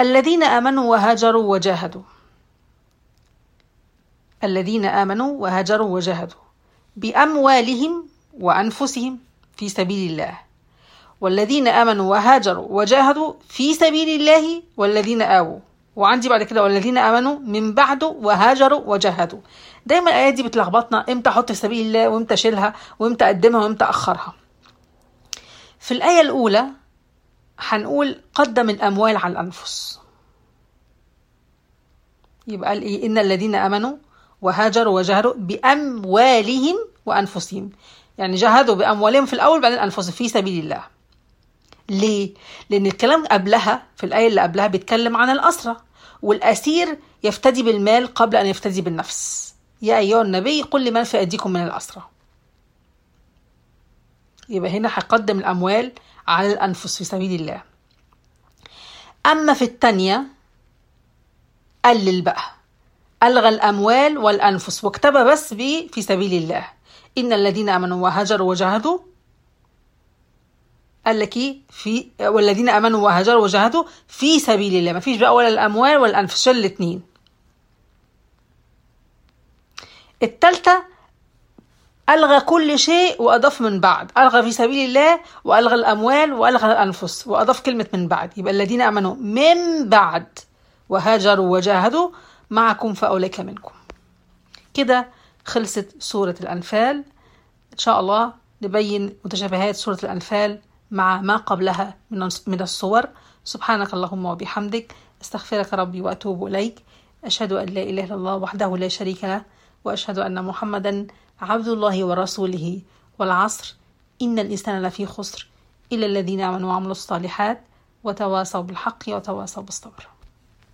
الذين آمنوا وهاجروا وجاهدوا الذين آمنوا وهاجروا وجاهدوا بأموالهم وأنفسهم في سبيل الله والذين آمنوا وهاجروا وجاهدوا في سبيل الله والذين آووا وعندي بعد كده والذين آمنوا من بعد وهاجروا وجاهدوا دايما الآيات دي بتلخبطنا امتى أحط في سبيل الله وامتى أشيلها وامتى أقدمها وامتى أخرها في الآية الأولى هنقول قدم الأموال على الأنفس يبقى قال إيه إن الذين آمنوا وهاجروا وجاهدوا بأموالهم وأنفسهم يعني جاهدوا بأموالهم في الأول بعدين أنفسهم في سبيل الله ليه؟ لأن الكلام قبلها في الآية اللي قبلها بيتكلم عن الأسرة والأسير يفتدي بالمال قبل أن يفتدي بالنفس يا أيها النبي قل لمن في أيديكم من الأسرة يبقى هنا هيقدم الأموال على الأنفس في سبيل الله أما في التانية قلل بقى ألغى الأموال والأنفس واكتبى بس ب في سبيل الله إن الذين آمنوا وهاجروا وجاهدوا قال لك ايه في والذين امنوا وهاجروا وجاهدوا في سبيل الله ما فيش بقى ولا الاموال ولا الانفس شال الاثنين التالتة ألغى كل شيء وأضاف من بعد ألغى في سبيل الله وألغى الأموال وألغى الأنفس وأضاف كلمة من بعد يبقى الذين آمنوا من بعد وهاجروا وجاهدوا معكم فأولئك منكم كده خلصت سورة الأنفال إن شاء الله نبين متشابهات سورة الأنفال مع ما قبلها من من الصور سبحانك اللهم وبحمدك استغفرك ربي واتوب اليك اشهد ان لا اله الا الله وحده لا شريك له واشهد ان محمدا عبد الله ورسوله والعصر ان الانسان لفي خسر الا الذين امنوا وعملوا الصالحات وتواصوا بالحق وتواصوا بالصبر